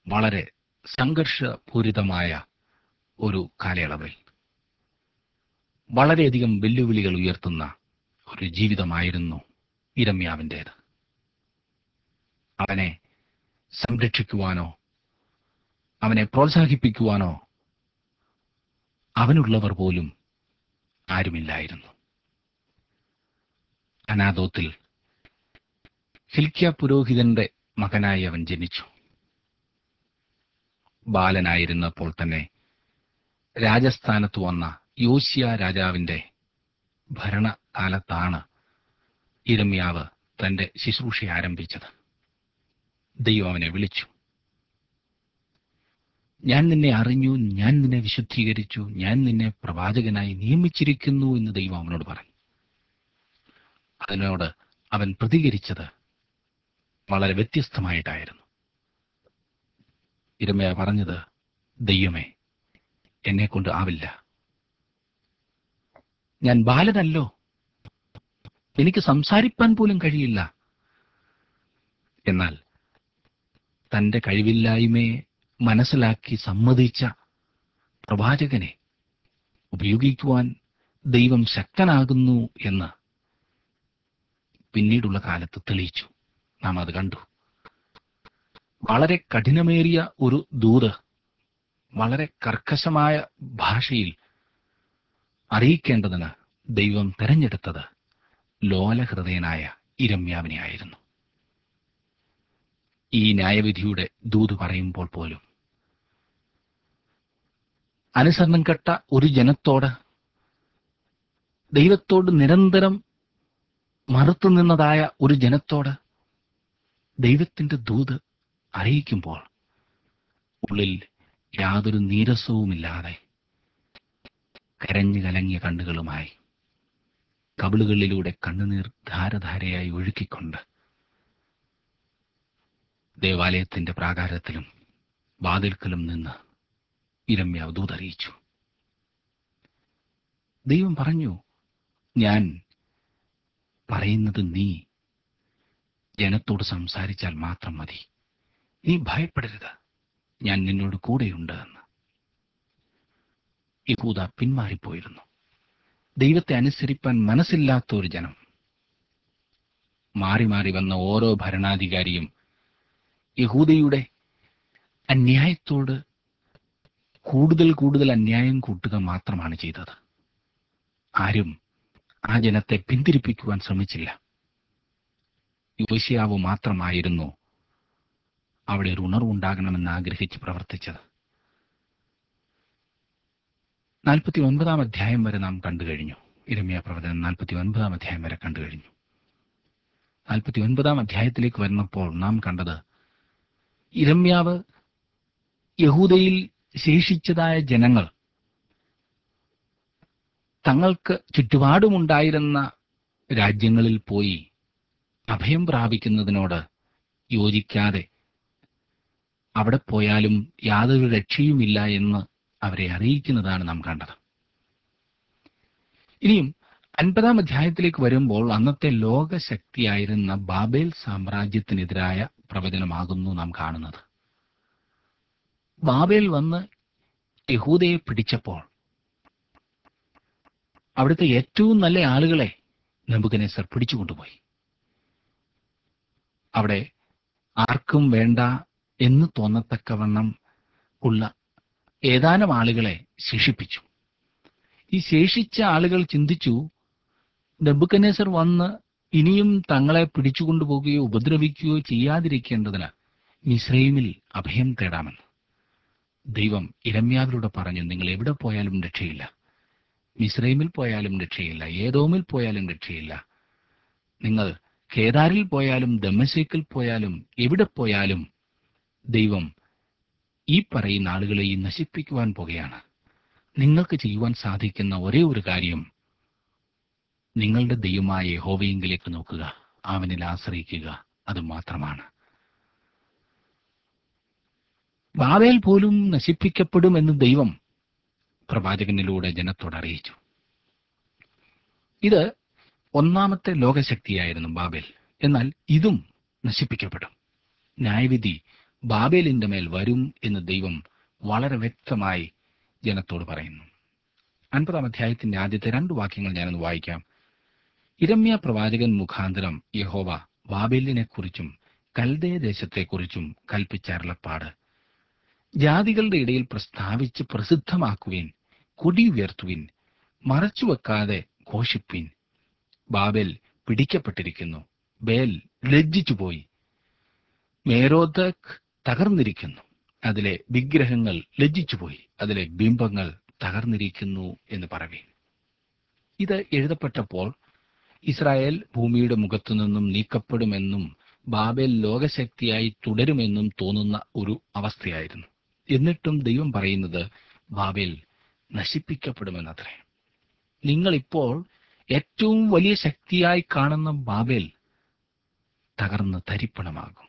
വളരെ സംഘർഷപൂരിതമായ ഒരു കാലയളവിൽ വളരെയധികം വെല്ലുവിളികൾ ഉയർത്തുന്ന ഒരു ജീവിതമായിരുന്നു ഇരമ്യാവിൻ്റേത് അവനെ സംരക്ഷിക്കുവാനോ അവനെ പ്രോത്സാഹിപ്പിക്കുവാനോ അവനുള്ളവർ പോലും ആരുമില്ലായിരുന്നു അനാഥോത്തിൽ ഹിൽക്യ പുരോഹിതന്റെ മകനായി അവൻ ജനിച്ചു ബാലനായിരുന്നപ്പോൾ തന്നെ രാജസ്ഥാനത്ത് വന്ന യോശിയ രാജാവിന്റെ ഭരണകാലത്താണ് ഇരമ്യാവ് തന്റെ ശുശ്രൂഷ ആരംഭിച്ചത് ദൈവം അവനെ വിളിച്ചു ഞാൻ നിന്നെ അറിഞ്ഞു ഞാൻ നിന്നെ വിശുദ്ധീകരിച്ചു ഞാൻ നിന്നെ പ്രവാചകനായി നിയമിച്ചിരിക്കുന്നു എന്ന് ദൈവം അവനോട് പറഞ്ഞു അതിനോട് അവൻ പ്രതികരിച്ചത് വളരെ വ്യത്യസ്തമായിട്ടായിരുന്നു ഇരമയ പറഞ്ഞത് ദൈവമേ എന്നെ കൊണ്ട് ആവില്ല ഞാൻ ബാലനല്ലോ എനിക്ക് സംസാരിപ്പാൻ പോലും കഴിയില്ല എന്നാൽ തന്റെ കഴിവില്ലായ്മയെ മനസ്സിലാക്കി സമ്മതിച്ച പ്രവാചകനെ ഉപയോഗിക്കുവാൻ ദൈവം ശക്തനാകുന്നു എന്ന് പിന്നീടുള്ള കാലത്ത് തെളിയിച്ചു നാം അത് കണ്ടു വളരെ കഠിനമേറിയ ഒരു ദൂത് വളരെ കർക്കശമായ ഭാഷയിൽ അറിയിക്കേണ്ടതിന് ദൈവം തെരഞ്ഞെടുത്തത് ലോലഹൃദയനായ ഇരമ്യാവിനെ ആയിരുന്നു ഈ ന്യായവിധിയുടെ ദൂത് പറയുമ്പോൾ പോലും അനുസരണം കെട്ട ഒരു ജനത്തോട് ദൈവത്തോട് നിരന്തരം മറുത്തു നിന്നതായ ഒരു ജനത്തോട് ദൈവത്തിന്റെ ദൂത് അറിയിക്കുമ്പോൾ ഉള്ളിൽ യാതൊരു നീരസവുമില്ലാതെ കരഞ്ഞു കലങ്ങിയ കണ്ണുകളുമായി കവിളുകളിലൂടെ കണ്ണുനീർ ധാരധാരയായി ഒഴുക്കിക്കൊണ്ട് ദേവാലയത്തിന്റെ പ്രാകാരത്തിലും വാതിൽക്കലും നിന്ന് ഇരമ്യാവ് ദൂതറിയിച്ചു ദൈവം പറഞ്ഞു ഞാൻ പറയുന്നത് നീ ജനത്തോട് സംസാരിച്ചാൽ മാത്രം മതി നീ ഭയപ്പെടരുത് ഞാൻ നിന്നോട് കൂടെയുണ്ട് എന്ന് യഹൂദ പിന്മാറിപ്പോയിരുന്നു ദൈവത്തെ അനുസരിപ്പാൻ മനസ്സില്ലാത്ത ഒരു ജനം മാറി മാറി വന്ന ഓരോ ഭരണാധികാരിയും യഹൂദയുടെ അന്യായത്തോട് കൂടുതൽ കൂടുതൽ അന്യായം കൂട്ടുക മാത്രമാണ് ചെയ്തത് ആരും ആ ജനത്തെ പിന്തിരിപ്പിക്കുവാൻ ശ്രമിച്ചില്ല യോശിയാവ് മാത്രമായിരുന്നു അവിടെ ഒരു ഉണർവുണ്ടാകണമെന്ന് ആഗ്രഹിച്ച് പ്രവർത്തിച്ചത് നാൽപ്പത്തി ഒൻപതാം അധ്യായം വരെ നാം കണ്ടു കഴിഞ്ഞു ഇരമ്യ പ്രവചനം നാൽപ്പത്തി ഒൻപതാം അധ്യായം വരെ കണ്ടു കഴിഞ്ഞു നാൽപ്പത്തി ഒൻപതാം അധ്യായത്തിലേക്ക് വരുന്നപ്പോൾ നാം കണ്ടത് ഇരമ്യാവ് യഹൂദയിൽ ശേഷിച്ചതായ ജനങ്ങൾ തങ്ങൾക്ക് ചുറ്റുപാടുമുണ്ടായിരുന്ന രാജ്യങ്ങളിൽ പോയി അഭയം പ്രാപിക്കുന്നതിനോട് യോജിക്കാതെ അവിടെ പോയാലും യാതൊരു രക്ഷയുമില്ല എന്ന് അവരെ അറിയിക്കുന്നതാണ് നാം കണ്ടത് ഇനിയും അൻപതാം അധ്യായത്തിലേക്ക് വരുമ്പോൾ അന്നത്തെ ലോകശക്തിയായിരുന്ന ബാബേൽ സാമ്രാജ്യത്തിനെതിരായ പ്രവചനമാകുന്നു നാം കാണുന്നത് ബാബേൽ വന്ന് യഹൂദയെ പിടിച്ചപ്പോൾ അവിടുത്തെ ഏറ്റവും നല്ല ആളുകളെ നബുക്കനേസർ പിടിച്ചുകൊണ്ടുപോയി അവിടെ ആർക്കും വേണ്ട എന്ന് തോന്നത്തക്കവണ്ണം ഉള്ള ഏതാനും ആളുകളെ ശേഷിപ്പിച്ചു ഈ ശേഷിച്ച ആളുകൾ ചിന്തിച്ചു നബുക്കനേസർ വന്ന് ഇനിയും തങ്ങളെ പിടിച്ചുകൊണ്ടുപോകുകയോ ഉപദ്രവിക്കുകയോ ചെയ്യാതിരിക്കേണ്ടതിന് മിശ്രൈമിൽ അഭയം തേടാമെന്ന് ദൈവം ഇരമ്യാവിലൂടെ പറഞ്ഞു നിങ്ങൾ എവിടെ പോയാലും രക്ഷയില്ല മിശ്രൈമിൽ പോയാലും രക്ഷയില്ല ഏതോമിൽ പോയാലും രക്ഷയില്ല നിങ്ങൾ കേദാരിൽ പോയാലും ദമശേക്കിൽ പോയാലും എവിടെ പോയാലും ദൈവം ഈ പറയുന്ന ആളുകളെയും നശിപ്പിക്കുവാൻ പോകുകയാണ് നിങ്ങൾക്ക് ചെയ്യുവാൻ സാധിക്കുന്ന ഒരേ ഒരു കാര്യം നിങ്ങളുടെ ദൈവമായ യഹോവയെങ്കിലേക്ക് നോക്കുക അവനിൽ ആശ്രയിക്കുക അത് മാത്രമാണ് ബാബേൽ പോലും നശിപ്പിക്കപ്പെടുമെന്ന് ദൈവം പ്രവാചകനിലൂടെ ജനത്തോട് അറിയിച്ചു ഇത് ഒന്നാമത്തെ ലോകശക്തിയായിരുന്നു ബാബേൽ എന്നാൽ ഇതും നശിപ്പിക്കപ്പെടും ന്യായവിധി ബാബേലിന്റെ മേൽ വരും എന്ന് ദൈവം വളരെ വ്യക്തമായി ജനത്തോട് പറയുന്നു അൻപതാം അധ്യായത്തിന്റെ ആദ്യത്തെ രണ്ട് വാക്യങ്ങൾ ഞാനൊന്ന് വായിക്കാം ഇരമ്യ പ്രവാചകൻ മുഖാന്തരം യഹോവ ബാബേലിനെക്കുറിച്ചും കൽദേ ദേശത്തെക്കുറിച്ചും കൽപ്പിച്ചരുളപ്പാട് ജാതികളുടെ ഇടയിൽ പ്രസ്താവിച്ച് പ്രസിദ്ധമാക്കുവിൻ കൊടി ഉയർത്തുവിൻ മറച്ചുവെക്കാതെ ഘോഷിപ്പിൻ ബാബേൽ പിടിക്കപ്പെട്ടിരിക്കുന്നു ബേൽ ലജ്ജിച്ചുപോയി മേരോദക് തകർന്നിരിക്കുന്നു അതിലെ വിഗ്രഹങ്ങൾ ലജ്ജിച്ചുപോയി അതിലെ ബിംബങ്ങൾ തകർന്നിരിക്കുന്നു എന്ന് പറവീൻ ഇത് എഴുതപ്പെട്ടപ്പോൾ ഇസ്രായേൽ ഭൂമിയുടെ മുഖത്തു നിന്നും നീക്കപ്പെടുമെന്നും ബാബേൽ ലോകശക്തിയായി തുടരുമെന്നും തോന്നുന്ന ഒരു അവസ്ഥയായിരുന്നു എന്നിട്ടും ദൈവം പറയുന്നത് ബാബേൽ നശിപ്പിക്കപ്പെടുമെന്നത്രേ നിങ്ങളിപ്പോൾ ഏറ്റവും വലിയ ശക്തിയായി കാണുന്ന ബാബേൽ തകർന്ന് തരിപ്പണമാകും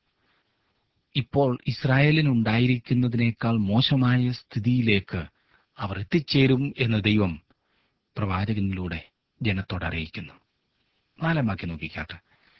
ഇപ്പോൾ ഇസ്രായേലിനുണ്ടായിരിക്കുന്നതിനേക്കാൾ മോശമായ സ്ഥിതിയിലേക്ക് അവർ എത്തിച്ചേരും എന്ന് ദൈവം പ്രവാചകനിലൂടെ ജനത്തോട് അറിയിക്കുന്നു നാലാം വാക്യം നോക്കിക്കാട്ടെ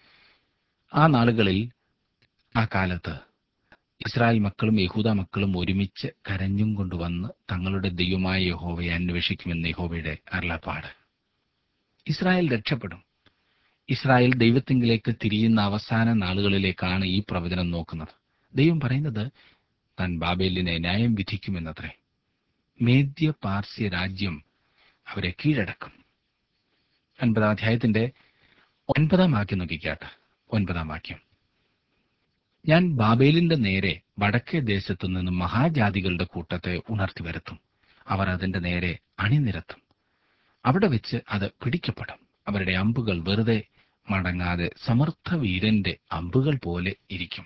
ആ നാളുകളിൽ ആ കാലത്ത് ഇസ്രായേൽ മക്കളും യഹൂദ മക്കളും ഒരുമിച്ച് കരഞ്ഞും കൊണ്ടുവന്ന് തങ്ങളുടെ ദൈവമായ യഹോവയെ അന്വേഷിക്കുമെന്ന് യഹോവയുടെ അരുളപ്പാട് ഇസ്രായേൽ രക്ഷപ്പെടും ഇസ്രായേൽ ദൈവത്തിങ്കിലേക്ക് തിരിയുന്ന അവസാന നാളുകളിലേക്കാണ് ഈ പ്രവചനം നോക്കുന്നത് ദൈവം പറയുന്നത് താൻ ബാബേലിനെ ന്യായം വിധിക്കുമെന്നത്രേ മേദ്യ പാർസ്യ രാജ്യം അവരെ കീഴടക്കും ഒൻപതാം അധ്യായത്തിന്റെ ഒൻപതാം വാക്യം നോക്കിക്കാട്ടെ ഒൻപതാം വാക്യം ഞാൻ ബാബേലിന്റെ നേരെ വടക്കേ ദേശത്തു നിന്ന് മഹാജാതികളുടെ കൂട്ടത്തെ ഉണർത്തി വരുത്തും അവർ അതിന്റെ നേരെ അണിനിരത്തും അവിടെ വെച്ച് അത് പിടിക്കപ്പെടും അവരുടെ അമ്പുകൾ വെറുതെ മടങ്ങാതെ സമർത്ഥ വീരന്റെ അമ്പുകൾ പോലെ ഇരിക്കും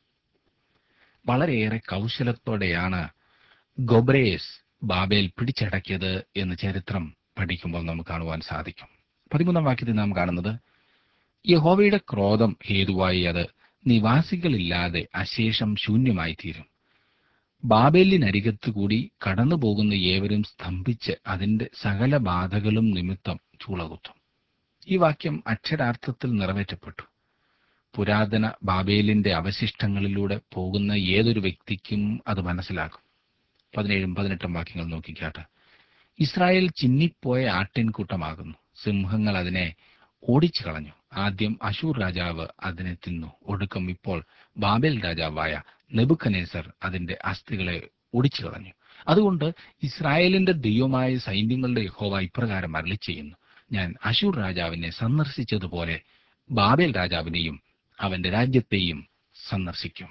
വളരെയേറെ കൗശലത്തോടെയാണ് ഗൊബ്രേസ് ബാബേൽ പിടിച്ചടക്കിയത് എന്ന് ചരിത്രം പഠിക്കുമ്പോൾ നമുക്ക് കാണുവാൻ സാധിക്കും പതിമൂന്നാം വാക്യത്തിൽ നാം കാണുന്നത് യഹോവയുടെ ക്രോധം ഹേതുവായി അത് നിവാസികളില്ലാതെ അശേഷം ശൂന്യമായി തീരും ബാബേലിനരികത്തു കൂടി കടന്നു പോകുന്ന ഏവരും സ്തംഭിച്ച് അതിന്റെ സകല ബാധകളും നിമിത്തം ചൂളകുത്തും ഈ വാക്യം അക്ഷരാർത്ഥത്തിൽ നിറവേറ്റപ്പെട്ടു പുരാതന ബാബേലിന്റെ അവശിഷ്ടങ്ങളിലൂടെ പോകുന്ന ഏതൊരു വ്യക്തിക്കും അത് മനസ്സിലാക്കും പതിനേഴും പതിനെട്ടും വാക്യങ്ങൾ നോക്കിക്കാട്ടെ ഇസ്രായേൽ ചിന്നിപ്പോയ ആട്ടിൻകൂട്ടമാകുന്നു സിംഹങ്ങൾ അതിനെ ഓടിച്ചു കളഞ്ഞു ആദ്യം അശൂർ രാജാവ് അതിനെ തിന്നു ഒടുക്കം ഇപ്പോൾ ബാബേൽ രാജാവായ നെബുക്കനേസർ അതിന്റെ അസ്ഥികളെ ഒടിച്ചു കളഞ്ഞു അതുകൊണ്ട് ഇസ്രായേലിന്റെ ദൈവമായ സൈന്യങ്ങളുടെ യഹോവ ഇപ്രകാരം അരളി ചെയ്യുന്നു ഞാൻ അശൂർ രാജാവിനെ സന്ദർശിച്ചതുപോലെ ബാബേൽ രാജാവിനെയും അവന്റെ രാജ്യത്തെയും സന്ദർശിക്കും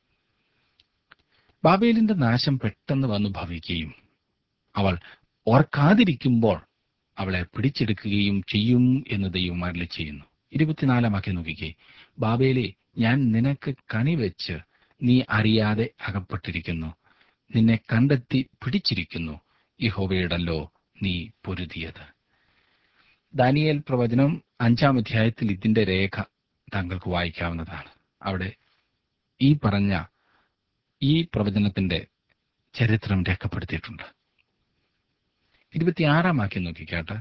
ബാബേലിന്റെ നാശം പെട്ടെന്ന് വന്നു ഭവിക്കുകയും അവൾ ഓർക്കാതിരിക്കുമ്പോൾ അവളെ പിടിച്ചെടുക്കുകയും ചെയ്യും എന്ന് ദൈവം അരളി ചെയ്യുന്നു ഇരുപത്തിനാലാം വാക്യം നോക്കിക്കേ ബാബേലെ ഞാൻ നിനക്ക് കണിവെച്ച് നീ അറിയാതെ അകപ്പെട്ടിരിക്കുന്നു നിന്നെ കണ്ടെത്തി പിടിച്ചിരിക്കുന്നു യഹോവയുടല്ലോ നീ പൊരുതിയത് ദാനിയേൽ പ്രവചനം അഞ്ചാം അധ്യായത്തിൽ ഇതിന്റെ രേഖ താങ്കൾക്ക് വായിക്കാവുന്നതാണ് അവിടെ ഈ പറഞ്ഞ ഈ പ്രവചനത്തിന്റെ ചരിത്രം രേഖപ്പെടുത്തിയിട്ടുണ്ട് ഇരുപത്തിയാറാം വാക്യം നോക്കിക്കാട്ടെ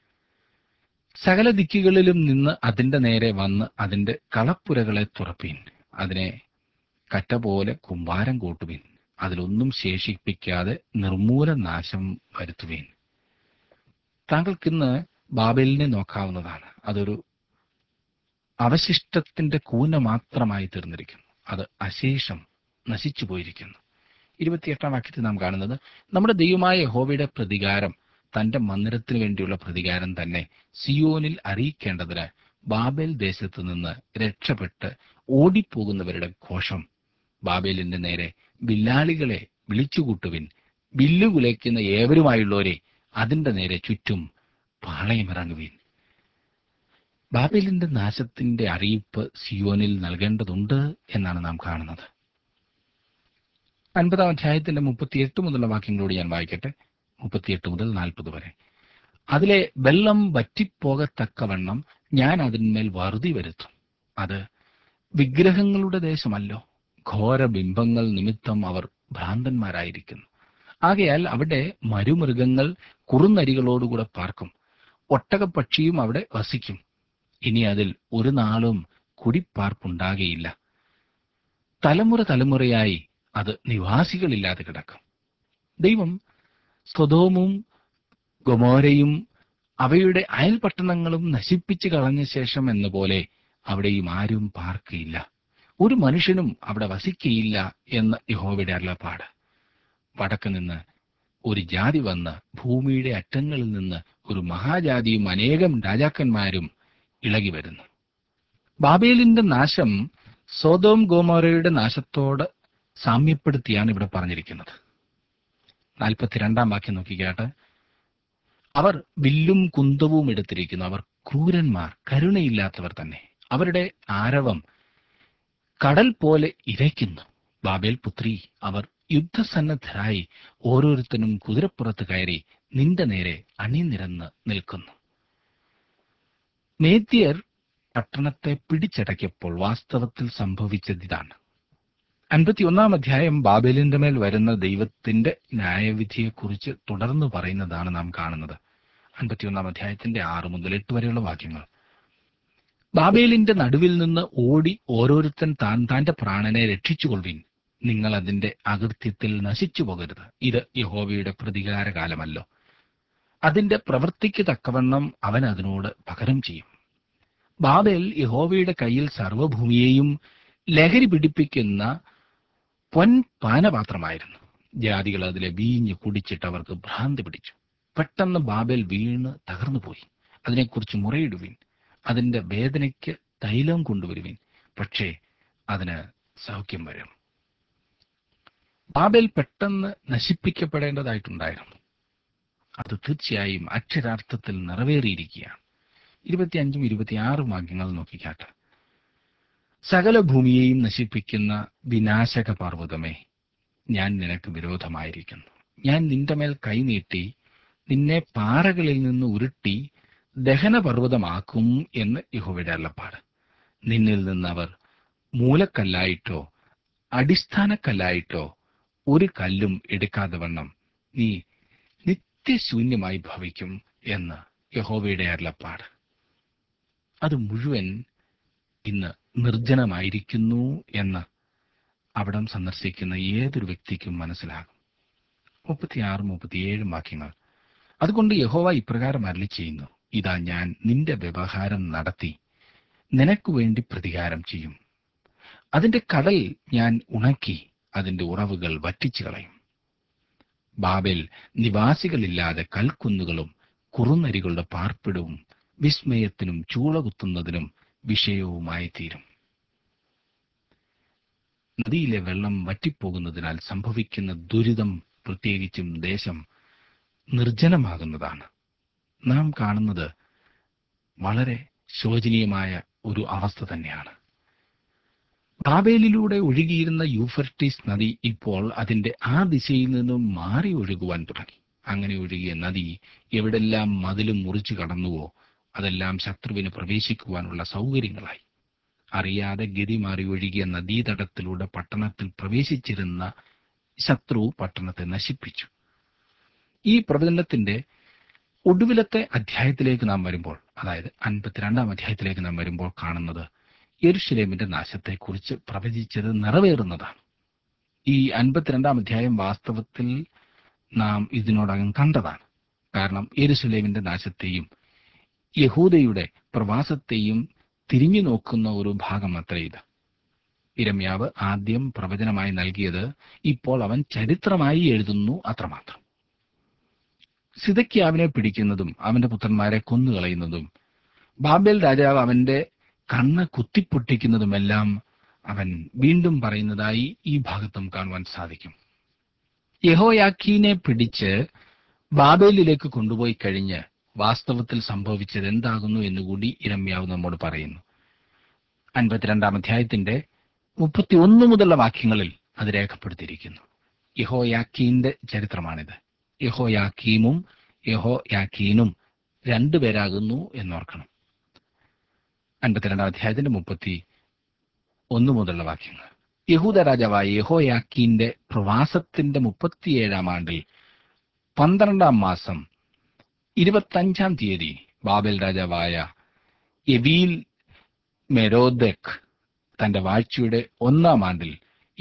സകല ദിക്കുകളിലും നിന്ന് അതിന്റെ നേരെ വന്ന് അതിന്റെ കളപ്പുരകളെ തുറപ്പീൻ അതിനെ കറ്റ പോലെ കുമ്പാരം കൂട്ടുവീൻ അതിലൊന്നും ശേഷിപ്പിക്കാതെ നിർമൂല നാശം വരുത്തുവീൻ താങ്കൾക്കിന്ന് ബാബേലിനെ നോക്കാവുന്നതാണ് അതൊരു അവശിഷ്ടത്തിന്റെ കൂന മാത്രമായി തീർന്നിരിക്കുന്നു അത് അശേഷം നശിച്ചു പോയിരിക്കുന്നു ഇരുപത്തിയെട്ടാം വാക്യത്തിൽ നാം കാണുന്നത് നമ്മുടെ ദൈവമായ യഹോവയുടെ പ്രതികാരം തന്റെ മന്ദിരത്തിന് വേണ്ടിയുള്ള പ്രതികാരം തന്നെ സിയോനിൽ അറിയിക്കേണ്ടതിന് ബാബേൽ ദേശത്ത് നിന്ന് രക്ഷപ്പെട്ട് ഓടിപ്പോകുന്നവരുടെ ഘോഷം ബാബേലിന്റെ നേരെ ബില്ലാളികളെ വിളിച്ചുകൂട്ടുവിൻ ബില്ലു കുലയ്ക്കുന്ന ഏവരുമായുള്ളവരെ അതിന്റെ നേരെ ചുറ്റും പാളയമിറങ്ങുവിൻ ബാബേലിന്റെ നാശത്തിന്റെ അറിയിപ്പ് സിയോനിൽ നൽകേണ്ടതുണ്ട് എന്നാണ് നാം കാണുന്നത് അൻപതാം അധ്യായത്തിന്റെ മുപ്പത്തിയെട്ട് മുതലുള്ള വാക്യങ്ങളോട് ഞാൻ വായിക്കട്ടെ മുപ്പത്തിയെട്ട് മുതൽ നാൽപ്പത് വരെ അതിലെ വെള്ളം വറ്റിപ്പോകത്തക്കവണ്ണം ഞാൻ അതിന്മേൽ വറുതി വരുത്തും അത് വിഗ്രഹങ്ങളുടെ ദേശമല്ലോ ഘോര ബിംബങ്ങൾ നിമിത്തം അവർ ഭ്രാന്തന്മാരായിരിക്കുന്നു ആകയാൽ അവിടെ മരുമൃഗങ്ങൾ കുറുനരികളോടുകൂടെ പാർക്കും ഒട്ടകപ്പക്ഷിയും അവിടെ വസിക്കും ഇനി അതിൽ ഒരു നാളും കുടിപ്പാർപ്പുണ്ടാകയില്ല തലമുറ തലമുറയായി അത് നിവാസികളില്ലാതെ കിടക്കും ദൈവം സ്വതോമും ഗൊമോരയും അവയുടെ അയൽപട്ടണങ്ങളും നശിപ്പിച്ചു കളഞ്ഞ ശേഷം എന്ന പോലെ അവിടെയും ആരും പാർക്കയില്ല ഒരു മനുഷ്യനും അവിടെ വസിക്കയില്ല എന്ന് യഹോവയുടെ അരുളപ്പാട് വടക്ക് നിന്ന് ഒരു ജാതി വന്ന് ഭൂമിയുടെ അറ്റങ്ങളിൽ നിന്ന് ഒരു മഹാജാതിയും അനേകം രാജാക്കന്മാരും ഇളകി വരുന്നു ബാബേലിന്റെ നാശം സോതോം ഗോമോരയുടെ നാശത്തോട് സാമ്യപ്പെടുത്തിയാണ് ഇവിടെ പറഞ്ഞിരിക്കുന്നത് നാൽപ്പത്തിരണ്ടാം വാക്യം നോക്കിക്കാട്ടെ അവർ വില്ലും കുന്തവും എടുത്തിരിക്കുന്നു അവർ ക്രൂരന്മാർ കരുണയില്ലാത്തവർ തന്നെ അവരുടെ ആരവം കടൽ പോലെ ഇരയ്ക്കുന്നു ബാബേൽ പുത്രി അവർ യുദ്ധസന്നദ്ധരായി ഓരോരുത്തരും കുതിരപ്പുറത്ത് കയറി നിന്റെ നേരെ അണിനിരന്ന് നിൽക്കുന്നു മേദ്യർ പട്ടണത്തെ പിടിച്ചടക്കിയപ്പോൾ വാസ്തവത്തിൽ സംഭവിച്ചത് ഇതാണ് അൻപത്തിയൊന്നാം അധ്യായം ബാബേലിന്റെ മേൽ വരുന്ന ദൈവത്തിന്റെ ന്യായവിധിയെക്കുറിച്ച് തുടർന്ന് പറയുന്നതാണ് നാം കാണുന്നത് അൻപത്തിയൊന്നാം അധ്യായത്തിന്റെ ആറ് മുതൽ എട്ട് വരെയുള്ള വാക്യങ്ങൾ ബാബേലിന്റെ നടുവിൽ നിന്ന് ഓടി ഓരോരുത്തൻ താൻ താന്റെ പ്രാണനെ രക്ഷിച്ചുകൊള്ളുവിൻ നിങ്ങൾ അതിന്റെ അകൃത്യത്തിൽ നശിച്ചു പോകരുത് ഇത് യഹോവയുടെ പ്രതികാരകാലമല്ലോ അതിന്റെ പ്രവൃത്തിക്ക് തക്കവണ്ണം അവൻ അതിനോട് പകരം ചെയ്യും ബാബേൽ യഹോവയുടെ കയ്യിൽ സർവഭൂമിയെയും ലഹരി പിടിപ്പിക്കുന്ന പൊൻ പാനപാത്രമായിരുന്നു ജാതികൾ അതിലെ വീഞ്ഞ് കുടിച്ചിട്ട് അവർക്ക് ഭ്രാന്തി പിടിച്ചു പെട്ടെന്ന് ബാബേൽ വീണ് തകർന്നുപോയി അതിനെക്കുറിച്ച് മുറയിടുവിൻ അതിന്റെ വേദനയ്ക്ക് തൈലം കൊണ്ടുവരുവിൻ പക്ഷേ അതിന് സൗഖ്യം വരും ബാബേൽ പെട്ടെന്ന് നശിപ്പിക്കപ്പെടേണ്ടതായിട്ടുണ്ടായിരുന്നു അത് തീർച്ചയായും അക്ഷരാർത്ഥത്തിൽ നിറവേറിയിരിക്കുകയാണ് ഇരുപത്തിയഞ്ചും ഇരുപത്തിയാറും വാക്യങ്ങൾ നോക്കിക്കാട്ടെ സകല ഭൂമിയെയും നശിപ്പിക്കുന്ന വിനാശക പർവ്വതമേ ഞാൻ നിനക്ക് വിരോധമായിരിക്കുന്നു ഞാൻ നിന്റെ മേൽ കൈനീട്ടി നിന്നെ പാറകളിൽ നിന്ന് ഉരുട്ടി ദഹനപർവ്വതമാക്കും എന്ന് യഹോവയുടെ അള്ളപ്പാട് നിന്നിൽ നിന്ന് അവർ മൂലക്കല്ലായിട്ടോ അടിസ്ഥാനക്കല്ലായിട്ടോ ഒരു കല്ലും എടുക്കാതെ വണ്ണം നീ നിത്യശൂന്യമായി ഭവിക്കും എന്ന് യഹോവയുടെ അരുളപ്പാട് അത് മുഴുവൻ ഇന്ന് നിർജ്ജനമായിരിക്കുന്നു എന്ന് അവിടം സന്ദർശിക്കുന്ന ഏതൊരു വ്യക്തിക്കും മനസ്സിലാകും മുപ്പത്തിയാറ് മുപ്പത്തിയേഴും വാക്യങ്ങൾ അതുകൊണ്ട് യഹോവ ഇപ്രകാരം അരളി ചെയ്യുന്നു ഇതാ ഞാൻ നിന്റെ വ്യവഹാരം നടത്തി നിനക്ക് വേണ്ടി പ്രതികാരം ചെയ്യും അതിന്റെ കടൽ ഞാൻ ഉണക്കി അതിന്റെ ഉറവുകൾ വറ്റിച്ചു കളയും ബാബേൽ നിവാസികളില്ലാതെ കൽക്കുന്നുകളും കുറുനരികളുടെ പാർപ്പിടവും വിസ്മയത്തിനും ചൂളകുത്തുന്നതിനും വിഷയവുമായി തീരും നദിയിലെ വെള്ളം വറ്റിപ്പോകുന്നതിനാൽ സംഭവിക്കുന്ന ദുരിതം പ്രത്യേകിച്ചും ദേശം നിർജ്ജനമാകുന്നതാണ് നാം കാണുന്നത് വളരെ ശോചനീയമായ ഒരു അവസ്ഥ തന്നെയാണ് ബാബേലിലൂടെ ഒഴുകിയിരുന്ന യൂഫർട്ടീസ് നദി ഇപ്പോൾ അതിന്റെ ആ ദിശയിൽ നിന്നും മാറി ഒഴുകുവാൻ തുടങ്ങി അങ്ങനെ ഒഴുകിയ നദി എവിടെല്ലാം മതിലും മുറിച്ചു കടന്നുവോ അതെല്ലാം ശത്രുവിന് പ്രവേശിക്കുവാനുള്ള സൗകര്യങ്ങളായി അറിയാതെ ഗതി മാറി ഒഴുകിയ നദീതടത്തിലൂടെ പട്ടണത്തിൽ പ്രവേശിച്ചിരുന്ന ശത്രു പട്ടണത്തെ നശിപ്പിച്ചു ഈ പ്രവചനത്തിന്റെ ഒടുവിലത്തെ അധ്യായത്തിലേക്ക് നാം വരുമ്പോൾ അതായത് അൻപത്തിരണ്ടാം അധ്യായത്തിലേക്ക് നാം വരുമ്പോൾ കാണുന്നത് യെരുഷലേമിന്റെ നാശത്തെക്കുറിച്ച് പ്രവചിച്ചത് നിറവേറുന്നതാണ് ഈ അൻപത്തിരണ്ടാം അധ്യായം വാസ്തവത്തിൽ നാം ഇതിനോടകം കണ്ടതാണ് കാരണം യെരുസലേമിന്റെ നാശത്തെയും യഹൂദയുടെ പ്രവാസത്തെയും തിരിഞ്ഞു നോക്കുന്ന ഒരു ഭാഗം അത്ര ഇത് ഇരമ്യാവ് ആദ്യം പ്രവചനമായി നൽകിയത് ഇപ്പോൾ അവൻ ചരിത്രമായി എഴുതുന്നു അത്രമാത്രം സിതയ്ക്കാവിനെ പിടിക്കുന്നതും അവന്റെ പുത്രന്മാരെ കൊന്നുകളയുന്നതും ബാബേൽ രാജാവ് അവന്റെ കണ്ണ് കുത്തിപ്പൊട്ടിക്കുന്നതുമെല്ലാം അവൻ വീണ്ടും പറയുന്നതായി ഈ ഭാഗത്തും കാണുവാൻ സാധിക്കും യഹോയാക്കീനെ പിടിച്ച് ബാബേലിലേക്ക് കൊണ്ടുപോയി കഴിഞ്ഞ് വാസ്തവത്തിൽ സംഭവിച്ചത് എന്താകുന്നു എന്നുകൂടി ഇരമ്യാവ് നമ്മോട് പറയുന്നു അൻപത്തിരണ്ടാം അധ്യായത്തിന്റെ മുപ്പത്തി ഒന്ന് മുതലുള്ള വാക്യങ്ങളിൽ അത് രേഖപ്പെടുത്തിയിരിക്കുന്നു യഹോയാക്കീന്റെ ചരിത്രമാണിത് യഹോയാക്കീമും യഹോയാക്കീനും രണ്ടുപേരാകുന്നു എന്നോർക്കണം അൻപത്തിരണ്ടാം അധ്യായത്തിന്റെ മുപ്പത്തി ഒന്ന് മുതലുള്ള വാക്യങ്ങൾ യഹൂദ രാജാവായ യഹോയാക്കീന്റെ പ്രവാസത്തിന്റെ മുപ്പത്തിയേഴാം ആണ്ടിൽ പന്ത്രണ്ടാം മാസം ഇരുപത്തഞ്ചാം തീയതി ബാബേൽ രാജാവായ എവീൽ മെരോദക് തന്റെ വാഴ്ചയുടെ ഒന്നാം ആണ്ടിൽ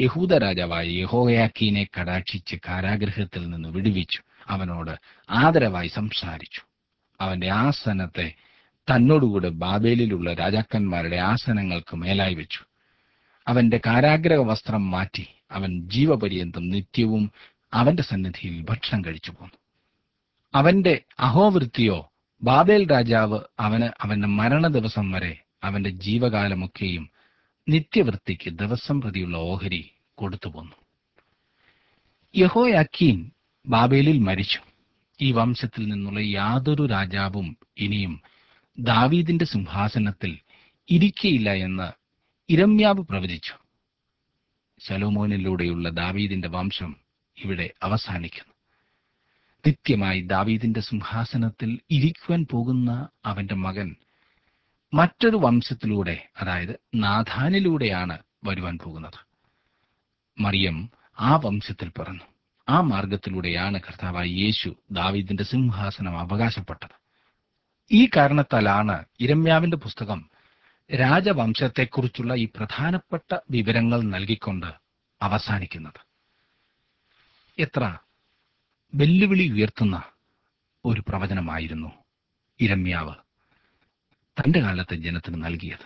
യഹൂദ രാജാവായ യഹോയാക്കീനെ കടാക്ഷിച്ച് കാരാഗ്രഹത്തിൽ നിന്ന് വിടുവിച്ചു അവനോട് ആദരവായി സംസാരിച്ചു അവന്റെ ആസനത്തെ തന്നോടുകൂടെ ബാബേലിലുള്ള രാജാക്കന്മാരുടെ ആസനങ്ങൾക്ക് മേലായി വെച്ചു അവന്റെ കാരാഗ്രഹ വസ്ത്രം മാറ്റി അവൻ ജീവപര്യന്തം നിത്യവും അവന്റെ സന്നിധിയിൽ ഭക്ഷണം കഴിച്ചു പോന്നു അവന്റെ അഹോവൃത്തിയോ ബാബേൽ രാജാവ് അവന് അവന്റെ മരണ ദിവസം വരെ അവന്റെ ജീവകാലമൊക്കെയും നിത്യവൃത്തിക്ക് ദിവസം പ്രതിയുള്ള ഓഹരി കൊടുത്തു പോന്നു യഹോയാക്കീൻ ബാബേലിൽ മരിച്ചു ഈ വംശത്തിൽ നിന്നുള്ള യാതൊരു രാജാവും ഇനിയും ദാവീദിന്റെ സിംഹാസനത്തിൽ ഇരിക്കയില്ല എന്ന് ഇരമ്യാവ് പ്രവചിച്ചു ശലോമോനിലൂടെയുള്ള ദാവീദിന്റെ വംശം ഇവിടെ അവസാനിക്കുന്നു നിത്യമായി ദാവീദിന്റെ സിംഹാസനത്തിൽ ഇരിക്കുവാൻ പോകുന്ന അവന്റെ മകൻ മറ്റൊരു വംശത്തിലൂടെ അതായത് നാഥാനിലൂടെയാണ് വരുവാൻ പോകുന്നത് മറിയം ആ വംശത്തിൽ പിറന്നു ആ മാർഗത്തിലൂടെയാണ് കർത്താവായ യേശു ദാവീദിന്റെ സിംഹാസനം അവകാശപ്പെട്ടത് ഈ കാരണത്താലാണ് ഇരമ്യാവിന്റെ പുസ്തകം രാജവംശത്തെക്കുറിച്ചുള്ള ഈ പ്രധാനപ്പെട്ട വിവരങ്ങൾ നൽകിക്കൊണ്ട് അവസാനിക്കുന്നത് എത്ര വെല്ലുവിളി ഉയർത്തുന്ന ഒരു പ്രവചനമായിരുന്നു ഇരമ്യാവ് തന്റെ കാലത്തെ ജനത്തിന് നൽകിയത്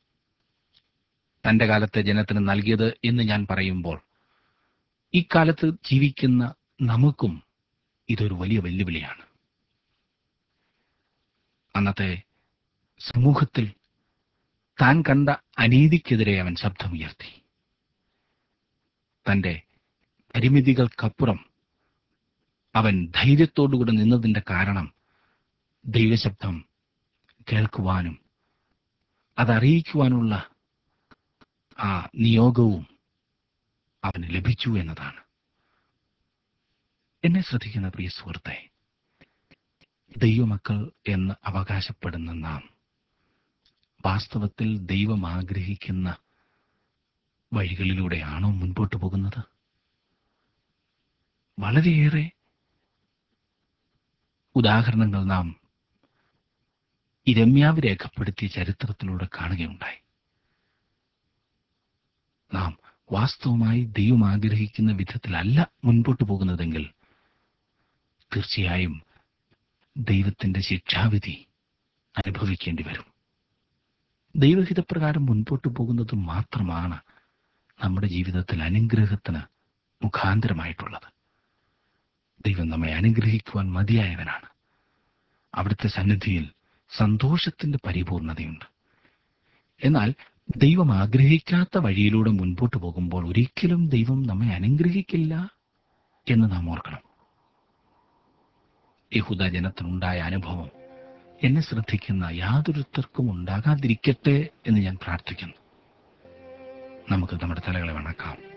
തന്റെ കാലത്തെ ജനത്തിന് നൽകിയത് എന്ന് ഞാൻ പറയുമ്പോൾ ഇക്കാലത്ത് ജീവിക്കുന്ന നമുക്കും ഇതൊരു വലിയ വെല്ലുവിളിയാണ് അന്നത്തെ സമൂഹത്തിൽ താൻ കണ്ട അനീതിക്കെതിരെ അവൻ ശബ്ദമുയർത്തി തന്റെ പരിമിതികൾക്കപ്പുറം അവൻ ധൈര്യത്തോടുകൂടെ നിന്നതിന്റെ കാരണം ദൈവശബ്ദം കേൾക്കുവാനും അതറിയിക്കുവാനുള്ള ആ നിയോഗവും അവന് ലഭിച്ചു എന്നതാണ് എന്നെ ശ്രദ്ധിക്കുന്ന പ്രിയ സുഹൃത്തെ ദൈവമക്കൾ എന്ന് അവകാശപ്പെടുന്ന നാം വാസ്തവത്തിൽ ദൈവം ആഗ്രഹിക്കുന്ന വഴികളിലൂടെയാണോ മുൻപോട്ട് പോകുന്നത് വളരെയേറെ ഉദാഹരണങ്ങൾ നാം ഇരമ്യാവ് രേഖപ്പെടുത്തിയ ചരിത്രത്തിലൂടെ കാണുകയുണ്ടായി നാം വാസ്തവമായി ദൈവം ആഗ്രഹിക്കുന്ന വിധത്തിലല്ല മുൻപോട്ട് പോകുന്നതെങ്കിൽ തീർച്ചയായും ദൈവത്തിന്റെ ശിക്ഷാവിധി അനുഭവിക്കേണ്ടി വരും ദൈവഹിതപ്രകാരം മുൻപോട്ട് പോകുന്നത് മാത്രമാണ് നമ്മുടെ ജീവിതത്തിൽ അനുഗ്രഹത്തിന് മുഖാന്തരമായിട്ടുള്ളത് ദൈവം നമ്മെ അനുഗ്രഹിക്കുവാൻ മതിയായവനാണ് അവിടുത്തെ സന്നിധിയിൽ സന്തോഷത്തിന്റെ പരിപൂർണതയുണ്ട് എന്നാൽ ദൈവം ആഗ്രഹിക്കാത്ത വഴിയിലൂടെ മുൻപോട്ട് പോകുമ്പോൾ ഒരിക്കലും ദൈവം നമ്മെ അനുഗ്രഹിക്കില്ല എന്ന് നാം ഓർക്കണം യഹൂദ ജനത്തിനുണ്ടായ അനുഭവം എന്നെ ശ്രദ്ധിക്കുന്ന യാതൊരുത്തർക്കും ഉണ്ടാകാതിരിക്കട്ടെ എന്ന് ഞാൻ പ്രാർത്ഥിക്കുന്നു നമുക്ക് നമ്മുടെ തലകളെ വണക്കാം